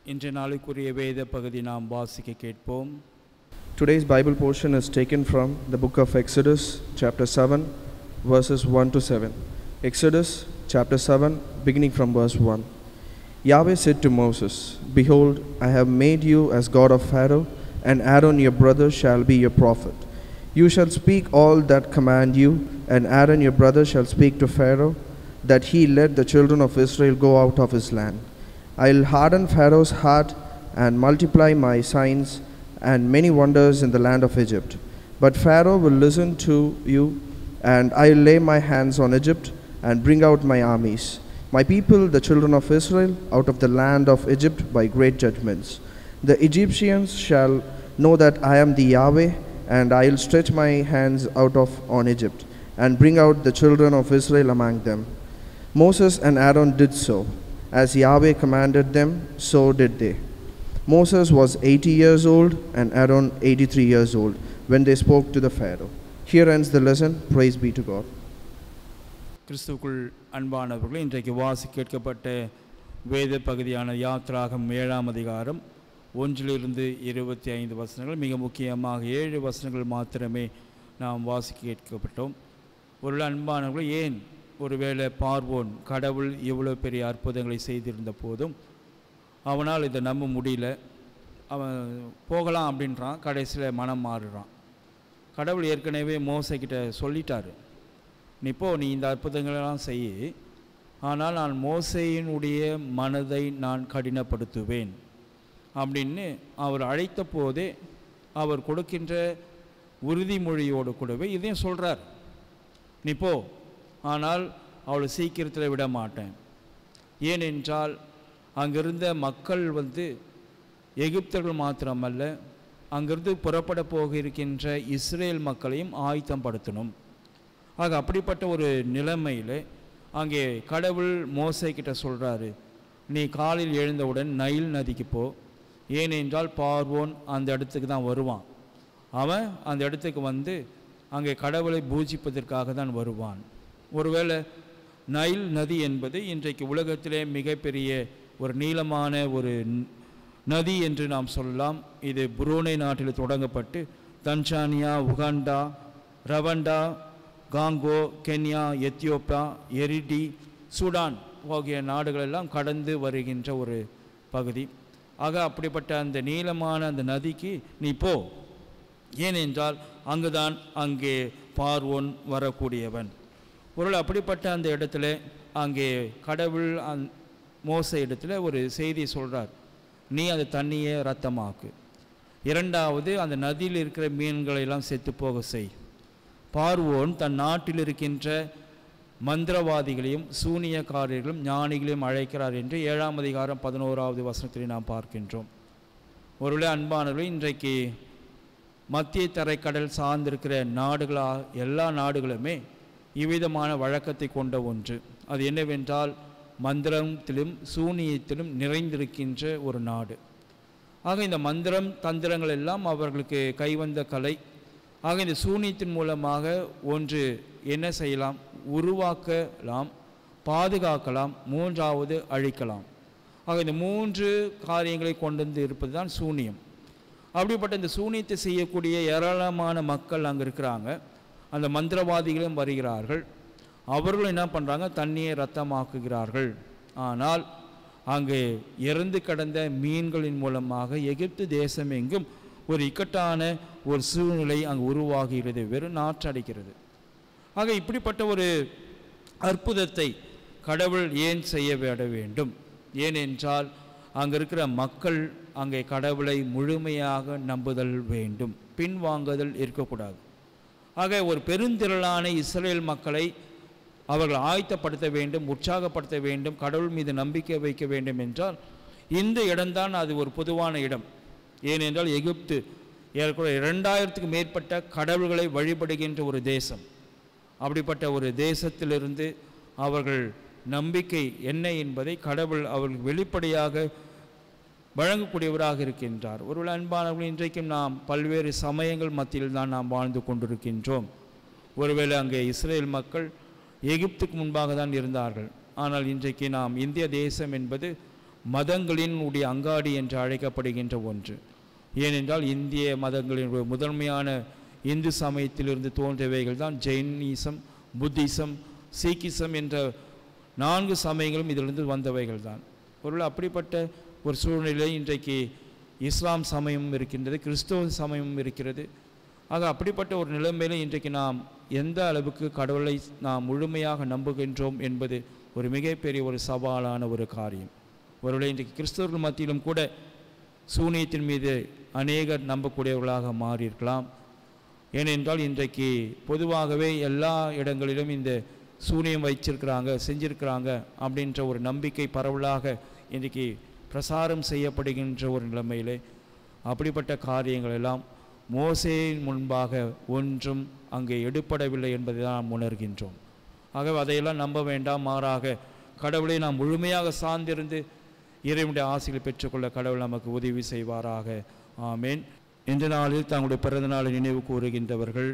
இன்றைய நாளுக்குரிய வேத பகுதி நாம் வாசிக்க கேட்போம் Today's Bible portion is taken from the book of Exodus, chapter 7, verses 1 to 7. Exodus, chapter 7, beginning from verse 1. Yahweh said to Moses, Behold, I have made you as God of Pharaoh, and Aaron your brother shall be your prophet. You shall speak all that command you, and Aaron your brother shall speak to Pharaoh, that he let the children of Israel go out of his land. I'll harden Pharaoh's heart and multiply my signs and many wonders in the land of Egypt. But Pharaoh will listen to you, and I'll lay my hands on Egypt and bring out my armies, my people, the children of Israel, out of the land of Egypt by great judgments. The Egyptians shall know that I am the Yahweh, and I'll stretch my hands out of on Egypt and bring out the children of Israel among them. Moses and Aaron did so. As Yahweh commanded them, so did they. Moses was 80 years old and Aaron 83 years old when they spoke to the Pharaoh. Here ends the lesson. Praise be to God. கிறிஸ்துவுக்குள் அன்பானவர்களே இன்றைக்கு வாசி கேட்கப்பட்ட வேத பகுதியான யாத்ராகம் ஏழாம் அதிகாரம் ஒன்றிலிருந்து இருபத்தி ஐந்து வசனங்கள் மிக முக்கியமாக ஏழு வசனங்கள் மாத்திரமே நாம் வாசி கேட்கப்பட்டோம் ஒரு அன்பானவர்கள் ஏன் ஒருவேளை பார்வோன் கடவுள் இவ்வளோ பெரிய அற்புதங்களை செய்திருந்த போதும் அவனால் இதை நம்ப முடியல அவன் போகலாம் அப்படின்றான் கடைசியில் மனம் மாறுறான் கடவுள் ஏற்கனவே மோசக்கிட்ட சொல்லிட்டாரு நீ போ நீ இந்த அற்புதங்களெல்லாம் செய் ஆனால் நான் மோசையினுடைய மனதை நான் கடினப்படுத்துவேன் அப்படின்னு அவர் அழைத்த போதே அவர் கொடுக்கின்ற உறுதிமொழியோடு கூடவே இதையும் சொல்கிறார் நீ போ ஆனால் அவளை சீக்கிரத்தில் விட மாட்டேன் ஏனென்றால் அங்கிருந்த மக்கள் வந்து எகிப்தர்கள் மாத்திரமல்ல அங்கிருந்து புறப்பட போக இருக்கின்ற இஸ்ரேல் மக்களையும் ஆயத்தம் படுத்தணும் ஆக அப்படிப்பட்ட ஒரு நிலைமையில் அங்கே கடவுள் மோசை கிட்ட சொல்கிறாரு நீ காலையில் எழுந்தவுடன் நைல் நதிக்கு போ ஏனென்றால் பார்வோன் அந்த இடத்துக்கு தான் வருவான் அவன் அந்த இடத்துக்கு வந்து அங்கே கடவுளை பூஜிப்பதற்காக தான் வருவான் ஒருவேளை நைல் நதி என்பது இன்றைக்கு உலகத்திலே மிகப்பெரிய ஒரு நீளமான ஒரு ந- நதி என்று நாம் சொல்லலாம் இது புரூனை நாட்டில் தொடங்கப்பட்டு Tanzania Uganda Rwanda Congo Kenya Ethiopia Eritrea Sudan ஆகிய நாடுகளெல்லாம் கடந்து வருகின்ற ஒரு பகுதி ஆக அப்படிப்பட்ட அந்த நீளமான அந்த நதிக்கு நீ போ ஏனென்றால் அங்குதான் அங்கே பார்வோன் வரக்கூடியவன் ஒரு அப்படிப்பட்ட அந்த இடத்துல அங்கே கடவுள் அந் மோச இடத்துல ஒரு செய்தி சொல்கிறார் நீ அந்த தண்ணியை ரத்தமாக்கு இரண்டாவது அந்த நதியில் இருக்கிற மீன்களை எல்லாம் செத்து போக செய் பார்வோன் தன் நாட்டில் இருக்கின்ற மந்திரவாதிகளையும் சூனியக்காரர்களையும் ஞானிகளையும் அழைக்கிறார் என்று ஏழாம் அதிகாரம் பதினோராவது வசனத்திலே நாம் பார்க்கின்றோம் ஒருவேளை அன்பானவர்களே இன்றைக்கு மத்திய தரைக்கடல் சார்ந்திருக்கிற நாடுகளா எல்லா நாடுகளுமே இவ்விதமான வழக்கத்தை கொண்ட ஒன்று அது என்னவென்றால் மந்திரத்திலும் சூனியத்திலும் நிறைந்திருக்கின்ற ஒரு நாடு ஆக இந்த மந்திரம் தந்திரங்கள் எல்லாம் அவர்களுக்கு கைவந்த கலை ஆக இந்த சூனியத்தின் மூலமாக ஒன்று என்ன செய்யலாம் உருவாக்கலாம் பாதுகாக்கலாம் மூன்றாவது அழிக்கலாம் ஆக இந்த மூன்று காரியங்களை கொண்டு வந்து இருப்பது தான் சூனியம் அப்படிப்பட்ட இந்த சூனியத்தை செய்யக்கூடிய ஏராளமான மக்கள் அங்கே இருக்கிறாங்க அந்த மந்திரவாதிகளும் வருகிறார்கள் அவர்களும் என்ன பண்ணுறாங்க தண்ணியை ரத்தமாக்குகிறார்கள் ஆனால் அங்கே இறந்து கிடந்த மீன்களின் மூலமாக எகிப்து தேசம் எங்கும் ஒரு இக்கட்டான ஒரு சூழ்நிலை அங்கு உருவாகிறது வெறும் நாற்றடிக்கிறது ஆக இப்படிப்பட்ட ஒரு அற்புதத்தை கடவுள் ஏன் செய்ய விட வேண்டும் ஏனென்றால் அங்கே இருக்கிற மக்கள் அங்கே கடவுளை முழுமையாக நம்புதல் வேண்டும் பின்வாங்குதல் இருக்கக்கூடாது ஆக ஒரு பெருந்திரளான இஸ்ரேல் மக்களை அவர்கள் ஆயத்தப்படுத்த வேண்டும் உற்சாகப்படுத்த வேண்டும் கடவுள் மீது நம்பிக்கை வைக்க வேண்டும் என்றால் இந்த இடம்தான் அது ஒரு பொதுவான இடம் ஏனென்றால் எகிப்து ஏறக்குறைய இரண்டாயிரத்துக்கு மேற்பட்ட கடவுள்களை வழிபடுகின்ற ஒரு தேசம் அப்படிப்பட்ட ஒரு தேசத்திலிருந்து அவர்கள் நம்பிக்கை என்ன என்பதை கடவுள் அவர்கள் வெளிப்படையாக வழங்கக்கூடியவராக இருக்கின்றார் ஒருவேளை அன்பானவர்கள் இன்றைக்கும் நாம் பல்வேறு சமயங்கள் மத்தியில் தான் நாம் வாழ்ந்து கொண்டிருக்கின்றோம் ஒருவேளை அங்கே இஸ்ரேல் மக்கள் எகிப்துக்கு முன்பாக தான் இருந்தார்கள் ஆனால் இன்றைக்கு நாம் இந்திய தேசம் என்பது மதங்களின் உடைய அங்காடி என்று அழைக்கப்படுகின்ற ஒன்று ஏனென்றால் இந்திய மதங்களின் ஒரு முதன்மையான இந்து சமயத்திலிருந்து தோன்றியவைகள் தான் ஜெயினிசம் புத்திசம் சீக்கிசம் என்ற நான்கு சமயங்களும் இதிலிருந்து வந்தவைகள் தான் பொருள் அப்படிப்பட்ட ஒரு சூழ்நிலை இன்றைக்கு இஸ்லாம் சமயமும் இருக்கின்றது கிறிஸ்தவ சமயமும் இருக்கிறது ஆக அப்படிப்பட்ட ஒரு நிலைமையில இன்றைக்கு நாம் எந்த அளவுக்கு கடவுளை நாம் முழுமையாக நம்புகின்றோம் என்பது ஒரு மிகப்பெரிய ஒரு சவாலான ஒரு காரியம் ஒருவேளை இன்றைக்கு கிறிஸ்தவர்கள் மத்தியிலும் கூட சூனியத்தின் மீது அநேகர் நம்பக்கூடியவர்களாக மாறியிருக்கலாம் ஏனென்றால் இன்றைக்கு பொதுவாகவே எல்லா இடங்களிலும் இந்த சூனியம் வைச்சிருக்கிறாங்க செஞ்சிருக்கிறாங்க அப்படின்ற ஒரு நம்பிக்கை பரவலாக இன்றைக்கு பிரசாரம் செய்யப்படுகின்ற ஒரு நிலைமையிலே அப்படிப்பட்ட காரியங்கள் எல்லாம் மோசேயின் முன்பாக ஒன்றும் அங்கே எடுப்படவில்லை என்பதை தான் நாம் உணர்கின்றோம் ஆகவே அதையெல்லாம் நம்ப வேண்டாம் மாறாக கடவுளை நாம் முழுமையாக சார்ந்திருந்து இறைவனுடைய ஆசைகளை பெற்றுக்கொள்ள கடவுள் நமக்கு உதவி செய்வாராக ஆமேன் இந்த நாளில் தங்களுடைய பிறந்த நாளை நினைவு கூறுகின்றவர்கள்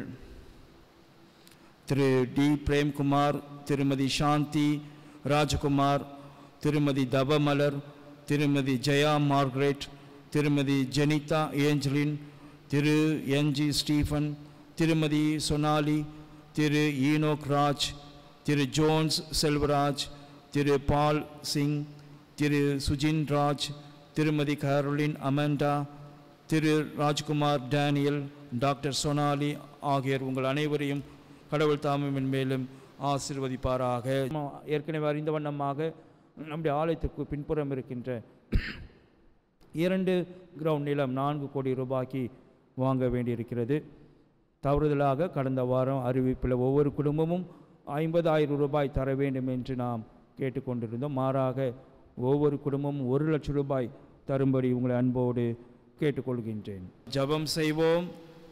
திரு டி பிரேம்குமார் திருமதி சாந்தி ராஜகுமார் திருமதி தபமலர் திருமதி ஜெயா மார்கரெட் திருமதி ஜெனிதா ஏஞ்சலின் திரு என்ஜி ஸ்டீஃபன் திருமதி சொனாலி திரு ஈனோக் ராஜ் திரு ஜோன்ஸ் செல்வராஜ் திரு பால் சிங் திரு சுஜின் ராஜ் திருமதி கரோலின் அமண்டா திரு ராஜ்குமார் டேனியல் டாக்டர் சொனாலி ஆகியோர் உங்கள் அனைவரையும் கடவுள் தாமின் மேலும் ஆசிர்வதிப்பாராக ஏற்கனவே அறிந்த வண்ணமாக நம்முடைய ஆலயத்திற்கு பின்புறம் இருக்கின்ற இரண்டு கிரவுண்ட் நிலம் நான்கு கோடி ரூபாய்க்கு வாங்க வேண்டியிருக்கிறது தவறுதலாக கடந்த வாரம் அறிவிப்பில் ஒவ்வொரு குடும்பமும் ஐம்பதாயிரம் ரூபாய் தர வேண்டும் என்று நாம் கேட்டுக்கொண்டிருந்தோம் மாறாக ஒவ்வொரு குடும்பமும் ஒரு லட்சம் ரூபாய் தரும்படி உங்களை அன்போடு கேட்டுக்கொள்கின்றேன் ஜெபம் செய்வோம்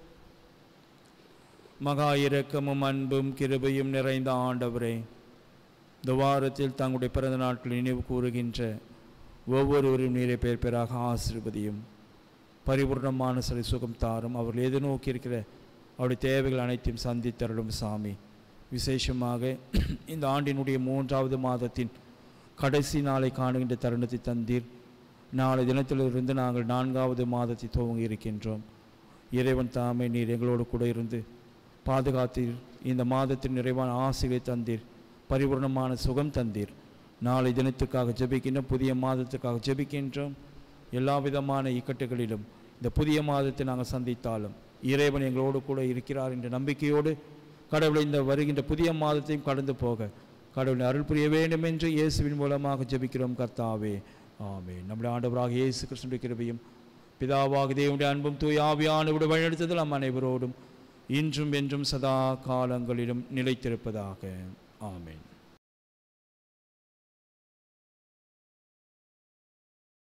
மகா இரக்கமும் அன்பும் கிருபையும் நிறைந்த ஆண்டவரே இந்த வாரத்தில் தங்களுடைய பிறந்த நாட்கள் நினைவு கூறுகின்ற ஒவ்வொருவரும் நீரை பேர் பேராக ஆசிர்வதியும் பரிபூர்ணமான சிலை சுகம் தாரும் அவர்கள் எது நோக்கி இருக்கிற அவருடைய தேவைகள் அனைத்தையும் சந்தித்தருளும் சாமி விசேஷமாக இந்த ஆண்டினுடைய மூன்றாவது மாதத்தின் கடைசி நாளை காணுகின்ற தருணத்தை தந்தீர் நாளை தினத்திலிருந்து நாங்கள் நான்காவது மாதத்தை துவங்கி இருக்கின்றோம் இறைவன் தாமே நீர் எங்களோடு கூட இருந்து பாதுகாத்தீர் இந்த மாதத்தின் நிறைவான ஆசைகளை தந்தீர் பரிபூர்ணமான சுகம் தந்தீர் நாளை தினத்துக்காக ஜெபிக்கின்றோம் புதிய மாதத்துக்காக ஜெபிக்கின்றோம் எல்லா விதமான இக்கட்டுகளிலும் இந்த புதிய மாதத்தை நாங்கள் சந்தித்தாலும் இறைவன் எங்களோடு கூட இருக்கிறார் என்ற நம்பிக்கையோடு கடவுளை இந்த வருகின்ற புதிய மாதத்தையும் கடந்து போக கடவுளை அருள் புரிய வேண்டும் என்று இயேசுவின் மூலமாக ஜெபிக்கிறோம் கர்த்தாவே ஆமே நம்முடைய ஆண்டவராக இயேசு கிருஷ்ணனுடைய கிருபையும் பிதாவாக தேவனுடைய அன்பும் தூய் ஆவியானவுடைய வழிநடத்துதல் நம் அனைவரோடும் இன்றும் என்றும் சதா காலங்களிலும் நிலைத்திருப்பதாக ஆமென்